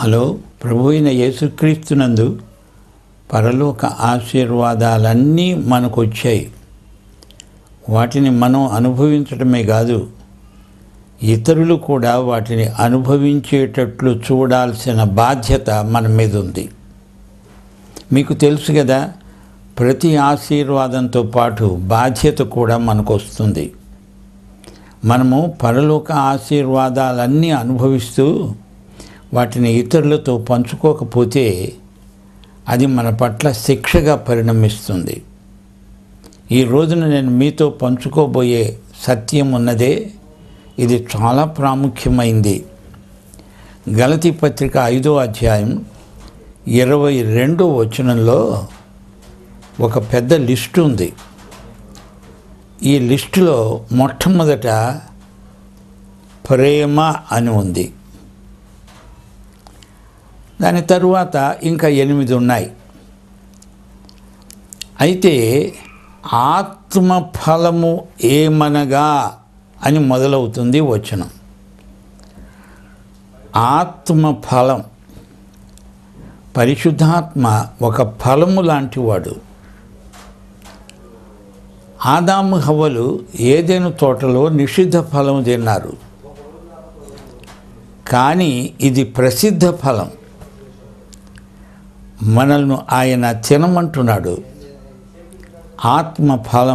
Hello ప్రభు అయిన యేసుక్రీస్తునందు పరలోక ఆశీర్వాదాలన్నీ మనకు వచ్చాయి వాటిని మనం అనుభవించడమే కాదు ఇతరులు కూడా వాటిని అనుభవించేటట్లు చూడాల్సిన బాధ్యత మన మీద ఉంది మీకు తెలుసు కదా ప్రతి ఆశీర్వాదంతో పాటు బాధ్యత కూడా మనకు వస్తుంది మనము పరలోక ఆశీర్వాదాలన్నీ అనుభవిస్తూ వాటిని ఇతరులతో పంచుకోకపోతే అది మన పట్ల శిక్షగా పరిణమిస్తుంది ఈ రోజున నేను మీతో పంచుకోబోయే సత్యం ఉన్నదే ఇది చాలా ప్రాముఖ్యమైంది గలతి పత్రిక ఐదో అధ్యాయం ఇరవై రెండో వచనంలో ఒక పెద్ద లిస్టు ఉంది ఈ లిస్టులో మొట్టమొదట ప్రేమ అని ఉంది దాని తరువాత ఇంకా ఎనిమిది ఉన్నాయి అయితే ఆత్మ ఫలము ఏమనగా అని మొదలవుతుంది వచనం ఆత్మ ఫలం పరిశుద్ధాత్మ ఒక ఫలము లాంటివాడు ఆదాము హవ్వలు ఏదైనా తోటలో నిషిద్ధ ఫలం తిన్నారు కానీ ఇది ప్రసిద్ధ ఫలం మనల్ని ఆయన తినమంటున్నాడు ఆత్మ ఫలం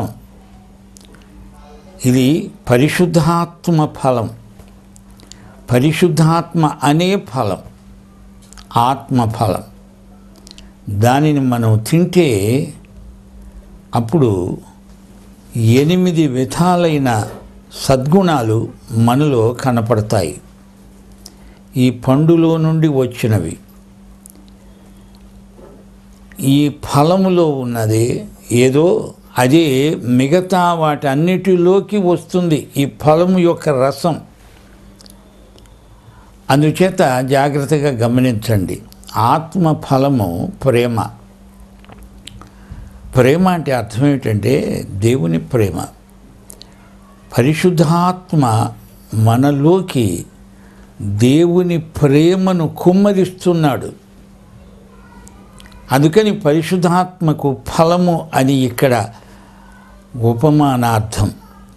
ఇది పరిశుద్ధాత్మ ఫలం పరిశుద్ధాత్మ అనే ఫలం ఆత్మ ఫలం దానిని మనం తింటే అప్పుడు ఎనిమిది విధాలైన సద్గుణాలు మనలో కనపడతాయి ఈ పండులో నుండి వచ్చినవి ఈ ఫలములో ఉన్నది ఏదో అదే మిగతా వాటన్నిటిలోకి వస్తుంది ఈ ఫలము యొక్క రసం అందుచేత జాగ్రత్తగా గమనించండి ఆత్మ ఫలము ప్రేమ ప్రేమ అంటే అర్థం ఏమిటంటే దేవుని ప్రేమ పరిశుద్ధాత్మ మనలోకి దేవుని ప్రేమను కుమ్మరిస్తున్నాడు అందుకని పరిశుద్ధాత్మకు ఫలము అని ఇక్కడ ఉపమానార్థం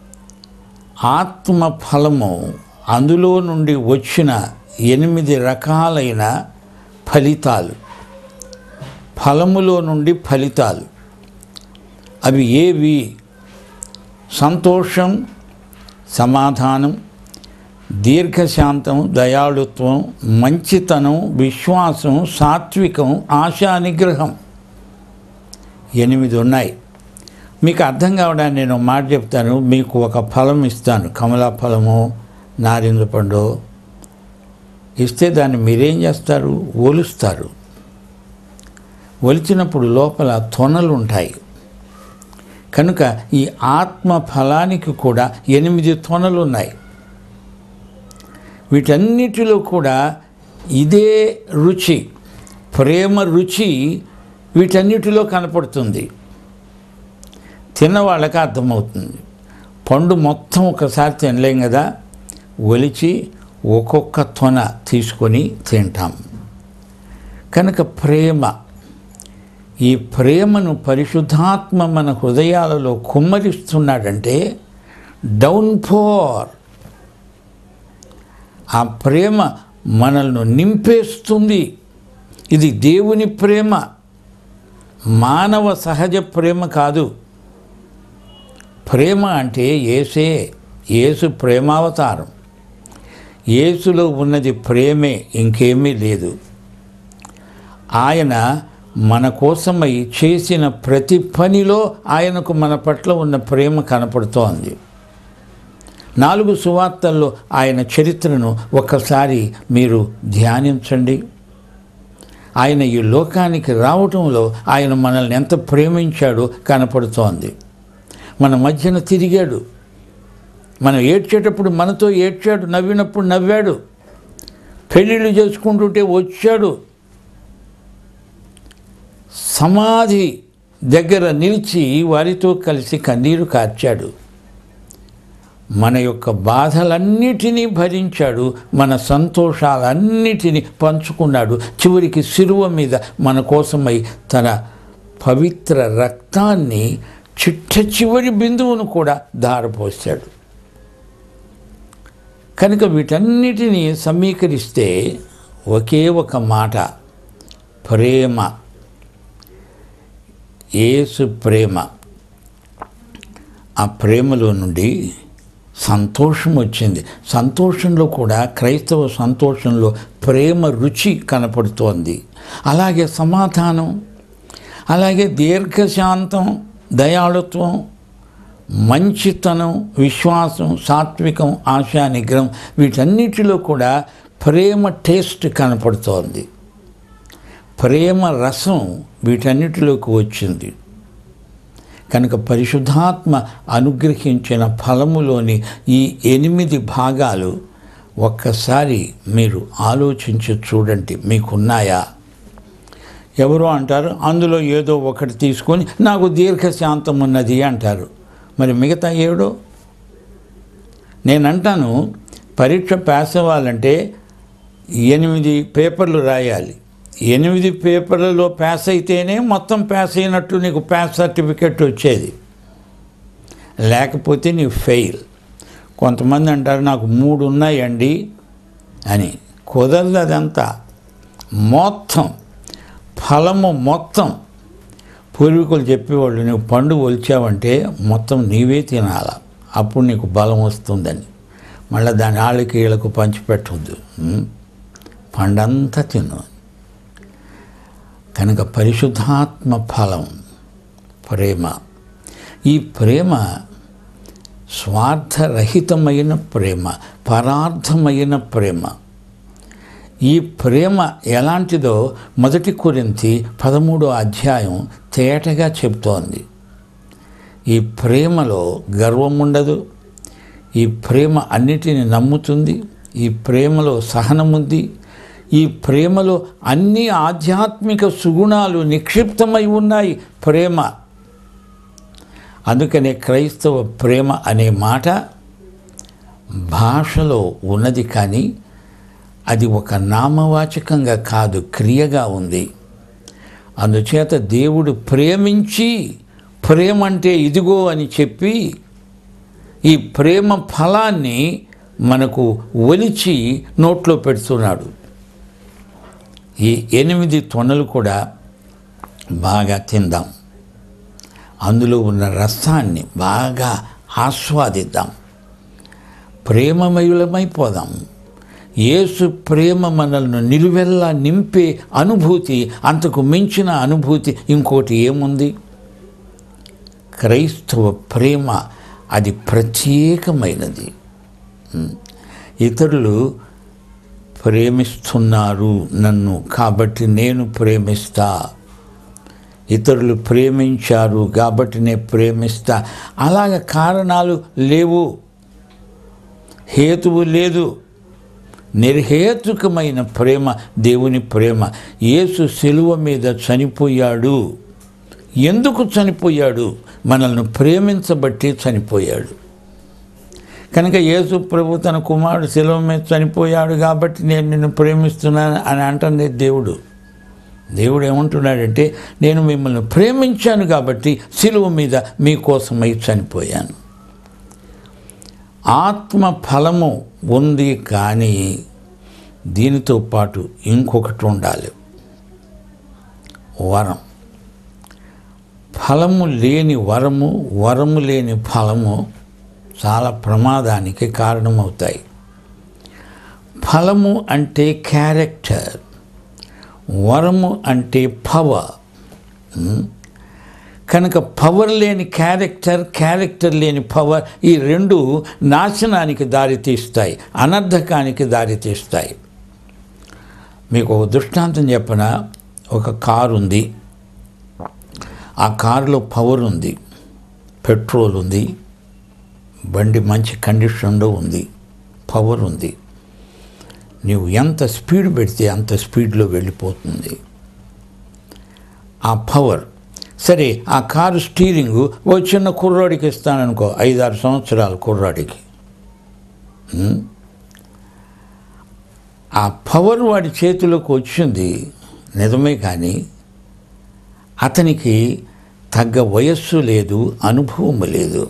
ఆత్మ ఫలము అందులో నుండి వచ్చిన ఎనిమిది రకాలైన ఫలితాలు ఫలములో నుండి ఫలితాలు అవి ఏవి సంతోషం సమాధానం దీర్ఘశాంతం దయాళుత్వం మంచితనం విశ్వాసం సాత్వికం ఆశా నిగ్రహం ఎనిమిది ఉన్నాయి మీకు అర్థం కావడానికి నేను ఒక మాట చెప్తాను మీకు ఒక ఫలం ఇస్తాను కమలా ఫలము నారింజ పండు ఇస్తే దాన్ని మీరేం చేస్తారు ఒలుస్తారు ఒలిచినప్పుడు లోపల తొనలు ఉంటాయి కనుక ఈ ఆత్మ ఫలానికి కూడా ఎనిమిది తొనలు ఉన్నాయి వీటన్నిటిలో కూడా ఇదే రుచి ప్రేమ రుచి వీటన్నిటిలో కనపడుతుంది తిన్న వాళ్ళకి అర్థమవుతుంది పండు మొత్తం ఒకసారి తినలేం కదా ఒలిచి ఒక్కొక్క తొన తీసుకొని తింటాం కనుక ప్రేమ ఈ ప్రేమను పరిశుద్ధాత్మ మన హృదయాలలో కుమ్మరిస్తున్నాడంటే డౌన్ ఫోర్ ఆ ప్రేమ మనల్ని నింపేస్తుంది ఇది దేవుని ప్రేమ మానవ సహజ ప్రేమ కాదు ప్రేమ అంటే ఏసే ఏసు ప్రేమావతారం ఏసులో ఉన్నది ప్రేమే ఇంకేమీ లేదు ఆయన మన కోసమై చేసిన ప్రతి పనిలో ఆయనకు మన పట్ల ఉన్న ప్రేమ కనపడుతోంది నాలుగు సువార్తల్లో ఆయన చరిత్రను ఒక్కసారి మీరు ధ్యానించండి ఆయన ఈ లోకానికి రావటంలో ఆయన మనల్ని ఎంత ప్రేమించాడో కనపడుతోంది మన మధ్యన తిరిగాడు మనం ఏడ్చేటప్పుడు మనతో ఏడ్చాడు నవ్వినప్పుడు నవ్వాడు పెళ్ళిళ్ళు చేసుకుంటుంటే వచ్చాడు సమాధి దగ్గర నిలిచి వారితో కలిసి కన్నీరు కార్చాడు మన యొక్క బాధలన్నిటినీ భరించాడు మన సంతోషాలన్నిటినీ పంచుకున్నాడు చివరికి శిలువ మీద మన కోసమై తన పవిత్ర రక్తాన్ని చిట్ట చివరి బిందువును కూడా ధారపోశాడు కనుక వీటన్నిటినీ సమీకరిస్తే ఒకే ఒక మాట ప్రేమ ఏసు ప్రేమ ఆ ప్రేమలో నుండి సంతోషం వచ్చింది సంతోషంలో కూడా క్రైస్తవ సంతోషంలో ప్రేమ రుచి కనపడుతోంది అలాగే సమాధానం అలాగే దీర్ఘశాంతం దయాళుత్వం మంచితనం విశ్వాసం సాత్వికం ఆశా నిగ్రహం వీటన్నిటిలో కూడా ప్రేమ టేస్ట్ కనపడుతోంది ప్రేమ రసం వీటన్నిటిలోకి వచ్చింది కనుక పరిశుద్ధాత్మ అనుగ్రహించిన ఫలములోని ఈ ఎనిమిది భాగాలు ఒక్కసారి మీరు ఆలోచించి చూడండి మీకున్నాయా ఎవరో అంటారు అందులో ఏదో ఒకటి తీసుకొని నాకు దీర్ఘశాంతం ఉన్నది అంటారు మరి మిగతా ఏడో నేను అంటాను పరీక్ష పాస్ అవ్వాలంటే ఎనిమిది పేపర్లు రాయాలి ఎనిమిది పేపర్లలో పాస్ అయితేనే మొత్తం పాస్ అయినట్టు నీకు పాస్ సర్టిఫికెట్ వచ్చేది లేకపోతే నీ ఫెయిల్ కొంతమంది అంటారు నాకు మూడు ఉన్నాయండి అని కుదరదు అదంతా మొత్తం ఫలము మొత్తం పూర్వీకులు చెప్పేవాళ్ళు నువ్వు పండు ఒలిచావంటే మొత్తం నీవే తినాల అప్పుడు నీకు బలం వస్తుందని మళ్ళీ దాని ఆళ్ళకి వీళ్ళకు పంచిపెట్టవద్దు ఉం? పండంతా తిను కనుక పరిశుద్ధాత్మ ఫలం ప్రేమ ఈ ప్రేమ స్వార్థరహితమైన ప్రేమ పరార్థమైన ప్రేమ ఈ ప్రేమ ఎలాంటిదో మొదటి కొరింతి పదమూడో అధ్యాయం తేటగా చెప్తోంది ఈ ప్రేమలో గర్వం ఉండదు ఈ ప్రేమ అన్నిటిని నమ్ముతుంది ఈ ప్రేమలో సహనం ఉంది ఈ ప్రేమలో అన్ని ఆధ్యాత్మిక సుగుణాలు నిక్షిప్తమై ఉన్నాయి ప్రేమ అందుకనే క్రైస్తవ ప్రేమ అనే మాట భాషలో ఉన్నది కానీ అది ఒక నామవాచకంగా కాదు క్రియగా ఉంది అందుచేత దేవుడు ప్రేమించి ప్రేమ అంటే ఇదిగో అని చెప్పి ఈ ప్రేమ ఫలాన్ని మనకు ఒలిచి నోట్లో పెడుతున్నాడు ఈ ఎనిమిది తొనలు కూడా బాగా తిందాం అందులో ఉన్న రసాన్ని బాగా ఆస్వాదిద్దాం ప్రేమమయులమైపోదాం యేసు ప్రేమ మనల్ని నిలువెల్లా నింపే అనుభూతి అంతకు మించిన అనుభూతి ఇంకోటి ఏముంది క్రైస్తవ ప్రేమ అది ప్రత్యేకమైనది ఉమ్. ఇతరులు ప్రేమిస్తున్నారు నన్ను కాబట్టి నేను ప్రేమిస్తా ఇతరులు ప్రేమించారు కాబట్టి నేను ప్రేమిస్తా అలాగ కారణాలు లేవు హేతువు లేదు నిర్హేతుకమైన ప్రేమ దేవుని ప్రేమ యేసు శిలువ మీద చనిపోయాడు ఎందుకు చనిపోయాడు మనల్ని ప్రేమించబట్టి చనిపోయాడు కనుక యేసు ప్రభు తన కుమారుడు శిలువ మీద చనిపోయాడు కాబట్టి నేను నిన్ను ప్రేమిస్తున్నాను అని అంటుంది దేవుడు దేవుడు ఏమంటున్నాడంటే నేను మిమ్మల్ని ప్రేమించాను కాబట్టి శిలువ మీద మీకోసమై చనిపోయాను ఆత్మ ఫలము ఉంది కానీ దీనితో పాటు ఇంకొకటి ఉండాలి వరం ఫలము లేని వరము వరము లేని ఫలము చాలా ప్రమాదానికి కారణమవుతాయి ఫలము అంటే క్యారెక్టర్ వరము అంటే పవర్ కనుక పవర్ లేని క్యారెక్టర్ క్యారెక్టర్ లేని పవర్ ఈ రెండు నాశనానికి దారితీస్తాయి అనర్థకానికి దారితీస్తాయి మీకు ఒక దృష్టాంతం చెప్పన ఒక కారు ఉంది ఆ కారులో పవర్ ఉంది పెట్రోల్ ఉంది బండి మంచి కండిషన్లో ఉంది పవర్ ఉంది నీవు ఎంత స్పీడ్ పెడితే అంత స్పీడ్లో వెళ్ళిపోతుంది ఆ పవర్ సరే ఆ కారు స్టీరింగ్ ఓ చిన్న కుర్రాడికి ఇస్తాననుకో ఐదారు సంవత్సరాల కుర్రాడికి ఉం? ఆ పవర్ వాడి చేతిలోకి వచ్చింది నిజమే కానీ అతనికి తగ్గ వయస్సు లేదు అనుభవం లేదు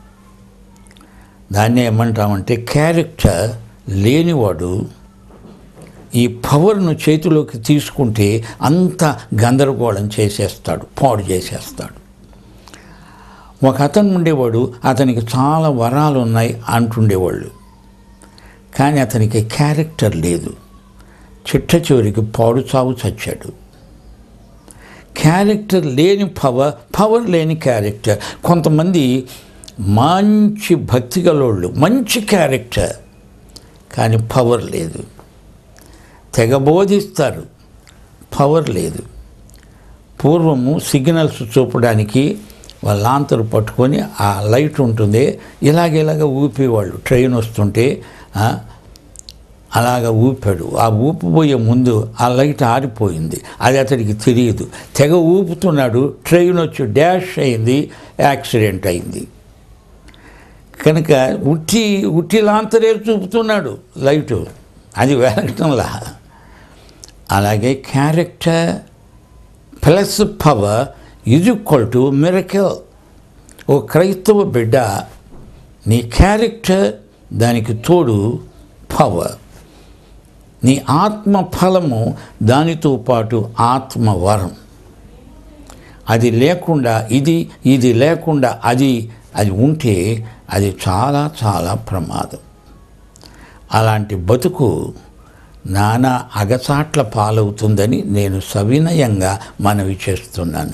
దాన్ని ఏమంటామంటే క్యారెక్టర్ లేనివాడు ఈ పవర్ను చేతిలోకి తీసుకుంటే అంత గందరగోళం చేసేస్తాడు పాడు చేసేస్తాడు ఒక అతను ఉండేవాడు అతనికి చాలా వరాలు ఉన్నాయి అంటుండేవాళ్ళు కానీ అతనికి క్యారెక్టర్ లేదు చిట్ట చివరికి పాడు చావు చచ్చాడు క్యారెక్టర్ లేని పవర్ పవర్ లేని క్యారెక్టర్ కొంతమంది మంచి భక్తి గలోళ్ళు మంచి క్యారెక్టర్ కానీ పవర్ లేదు తెగ బోధిస్తారు పవర్ లేదు పూర్వము సిగ్నల్స్ చూపడానికి వాళ్ళ లాంతరు పట్టుకొని ఆ లైట్ ఉంటుంది ఇలాగ ఇలాగ ఊపేవాళ్ళు ట్రైన్ వస్తుంటే ఆ, అలాగ ఊపాడు ఆ ఊపిపోయే ముందు ఆ లైట్ ఆరిపోయింది అది అతడికి తెలియదు తెగ ఊపుతున్నాడు ట్రైన్ వచ్చి డ్యాష్ అయింది యాక్సిడెంట్ అయింది కనుక ఉట్టి ఉట్టి లాంతరే చూపుతున్నాడు లైటు అది వెలగటంలా అలాగే character plus power is equal to miracle ఓ క్రైస్తవ బిడ్డ నీ క్యారెక్టర్ దానికి తోడు పవర్ నీ ఆత్మ ఫలము దానితో పాటు ఆత్మ వరం అది లేకుండా ఇది ఇది లేకుండా అది అది ఉంటే అది చాలా చాలా ప్రమాదం అలాంటి బతుకు నానా అగచాట్ల పాలవుతుందని నేను సవినయంగా మనవి చేస్తున్నాను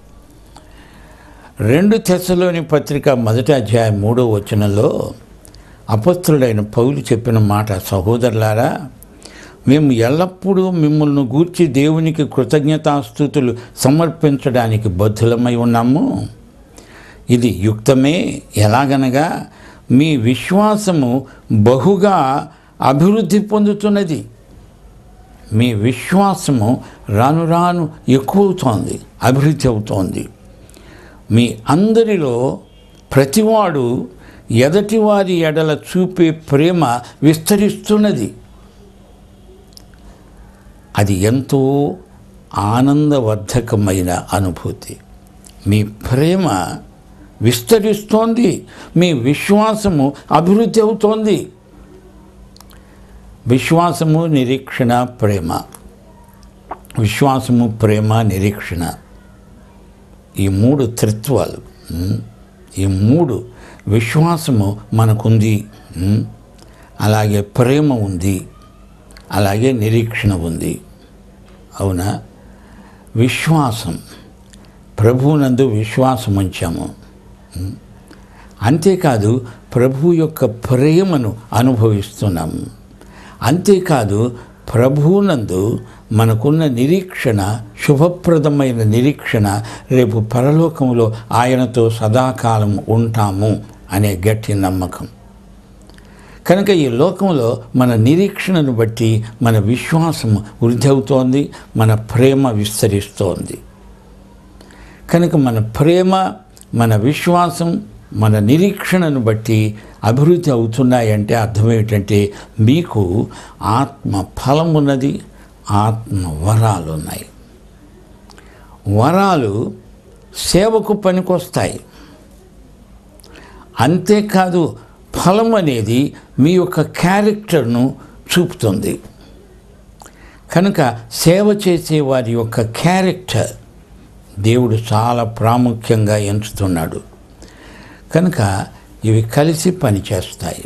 రెండు తెశలోని పత్రిక మొదటి అధ్యాయం మూడో వచనంలో అపస్తుడైన పౌలు చెప్పిన మాట సహోదరులారా మేము ఎల్లప్పుడూ మిమ్మల్ని గూర్చి దేవునికి కృతజ్ఞతాస్థుతులు సమర్పించడానికి బద్ధులమై ఉన్నాము ఇది యుక్తమే ఎలాగనగా మీ విశ్వాసము బహుగా అభివృద్ధి పొందుతున్నది మీ విశ్వాసము రాను రాను ఎక్కువవుతోంది అభివృద్ధి అవుతోంది మీ అందరిలో ప్రతివాడు ఎదటివారి ఎడల చూపే ప్రేమ విస్తరిస్తున్నది అది ఎంతో ఆనందవర్ధకమైన అనుభూతి మీ ప్రేమ విస్తరిస్తోంది మీ విశ్వాసము అభివృద్ధి అవుతోంది విశ్వాసము నిరీక్షణ ప్రేమ విశ్వాసము ప్రేమ నిరీక్షణ ఈ మూడు త్రిత్వాలు ఉమ్, ఈ మూడు విశ్వాసము మనకుంది ఉమ్, అలాగే ప్రేమ ఉంది అలాగే నిరీక్షణ ఉంది అవునా విశ్వాసం ప్రభువునందు విశ్వాసం ఉంచాము ఉమ్, అంతేకాదు ప్రభు యొక్క ప్రేమను అనుభవిస్తున్నాము అంతేకాదు ప్రభువునందు మనకున్న నిరీక్షణ శుభప్రదమైన నిరీక్షణ రేపు పరలోకంలో ఆయనతో సదాకాలం ఉంటాము అనే గట్టి నమ్మకం కనుక ఈ లోకంలో మన నిరీక్షణను బట్టి మన విశ్వాసం వృద్ధి అవుతోంది మన ప్రేమ విస్తరిస్తోంది కనుక మన ప్రేమ మన విశ్వాసం మన నిరీక్షణను బట్టి అభివృద్ధి అవుతున్నాయంటే అర్థం ఏమిటంటే మీకు ఆత్మ ఫలం ఉన్నది ఆత్మ వరాలు ఉన్నాయి వరాలు సేవకు పనికొస్తాయి అంతేకాదు ఫలం అనేది మీ యొక్క క్యారెక్టర్ను చూపుతుంది కనుక సేవ చేసే వారి యొక్క క్యారెక్టర్ దేవుడు చాలా ప్రాముఖ్యంగా ఎంచుతున్నాడు కనుక ఇవి కలిసి పనిచేస్తాయి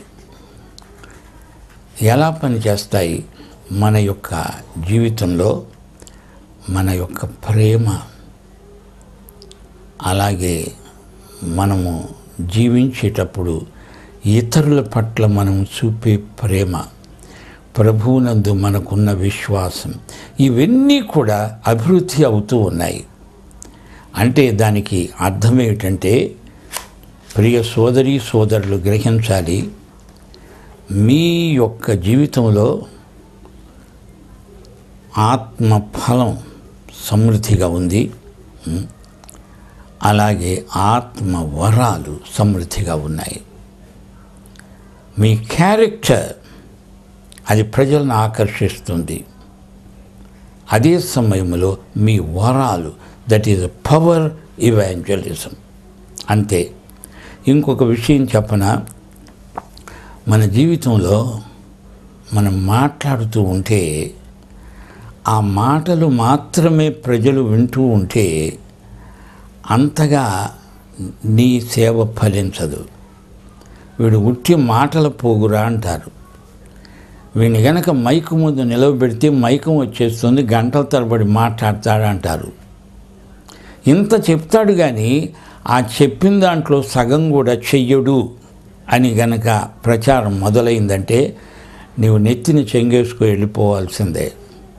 ఎలా పనిచేస్తాయి మన యొక్క జీవితంలో మన యొక్క ప్రేమ అలాగే మనము జీవించేటప్పుడు ఇతరుల పట్ల మనం చూపే ప్రేమ ప్రభువునందు మనకున్న విశ్వాసం ఇవన్నీ కూడా అభివృద్ధి అవుతూ ఉన్నాయి అంటే దానికి అర్థం ఏమిటంటే ప్రియ సోదరి సోదరులు గ్రహించాలి మీ యొక్క జీవితంలో ఆత్మ ఫలం సమృద్ధిగా ఉంది ఉం. అలాగే ఆత్మ వరాలు సమృద్ధిగా ఉన్నాయి మీ క్యారెక్టర్ అది ప్రజలను ఆకర్షిస్తుంది అదే సమయంలో మీ వరాలు దట్ ఈజ్ పవర్ ఇవాంజలిజం అంతే ఇంకొక విషయం చెప్పన మన జీవితంలో మనం మాట్లాడుతూ ఉంటే ఆ మాటలు మాత్రమే ప్రజలు వింటూ ఉంటే అంతగా నీ సేవ ఫలించదు వీడు ఉట్టి మాటల పోగురా అంటారు వీడిని గనక మైకు ముందు నిలవబెడితే మైకం వచ్చేస్తుంది గంటల తరబడి మాట్లాడతాడు అంటారు ఇంత చెప్తాడు కానీ ఆ చెప్పిన దాంట్లో సగం కూడా చెయ్యడు అని గనక ప్రచారం మొదలైందంటే నీవు నెత్తిని చెంగేసుకు వెళ్ళిపోవాల్సిందే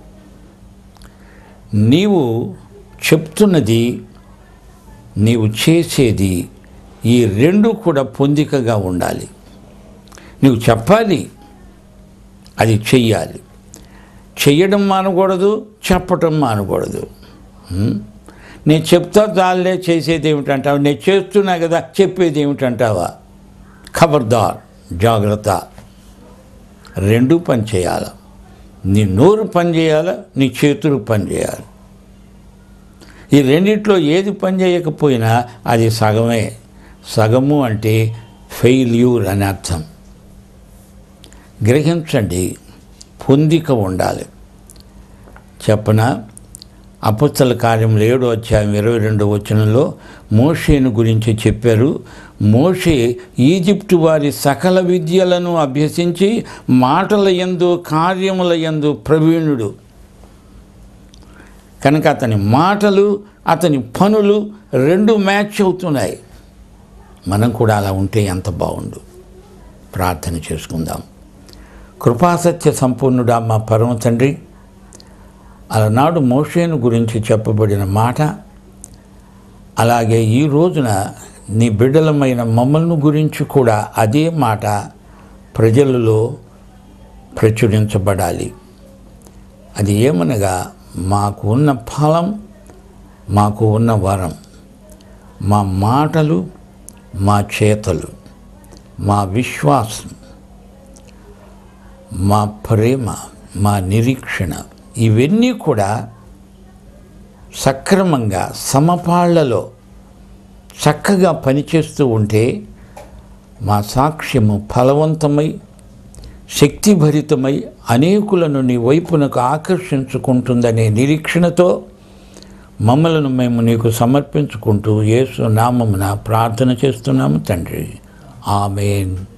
నీవు చెప్తున్నది నీవు చేసేది ఈ రెండు కూడా పొందికగా ఉండాలి నువ్వు చెప్పాలి అది చెయ్యాలి చెయ్యడం మానకూడదు చెప్పటం మానకూడదు ఉం? నేను చెప్తా చాలే చేసేది ఏమిటంటావా నేను చేస్తున్నా కదా చెప్పేది ఏమిటంటావా ఖబర్దార్ జాగ్రత్త రెండు పని చేయాలి నీ నోరు పని చేయాలా నీ చేతులు పని చేయాలి ఈ రెండిట్లో ఏది పని చేయకపోయినా అది సగమే సగము అంటే ఫెయిల్యూర్ అని అర్థం గ్రహించండి పొందిక ఉండాలి చెప్పన అపుస్తల కార్యములు ఏడో అధ్యాయం ఇరవై రెండో వచనంలో మోషేను గురించి చెప్పారు మోషే ఈజిప్టు వారి సకల విద్యలను అభ్యసించి మాటల యందు కార్యముల యందు ప్రవీణుడు కనుక అతని మాటలు అతని పనులు రెండు మ్యాచ్ అవుతున్నాయి మనం కూడా అలా ఉంటే ఎంత బాగుండు ప్రార్థన చేసుకుందాం కృపాసత్య సంపూర్ణుడా మా పరమ తండ్రి అలనాడు మోషేను గురించి చెప్పబడిన మాట అలాగే ఈ రోజున నీ బిడ్డలమైన మమ్మల్ని గురించి కూడా అదే మాట ప్రజలలో ప్రచురించబడాలి అది ఏమనగా మాకు ఉన్న ఫలం మాకు ఉన్న వరం మా మాటలు మా చేతలు మా విశ్వాసం మా ప్రేమ మా నిరీక్షణ ఇవన్నీ కూడా సక్రమంగా సమపాళ్లలో చక్కగా పనిచేస్తూ ఉంటే మా సాక్ష్యము ఫలవంతమై శక్తిభరితమై అనేకులను నీ వైపునకు ఆకర్షించుకుంటుందనే నిరీక్షణతో మమ్మలను మేము నీకు సమర్పించుకుంటూ యేసు నామమున ప్రార్థన చేస్తున్నాము తండ్రి ఆమెన్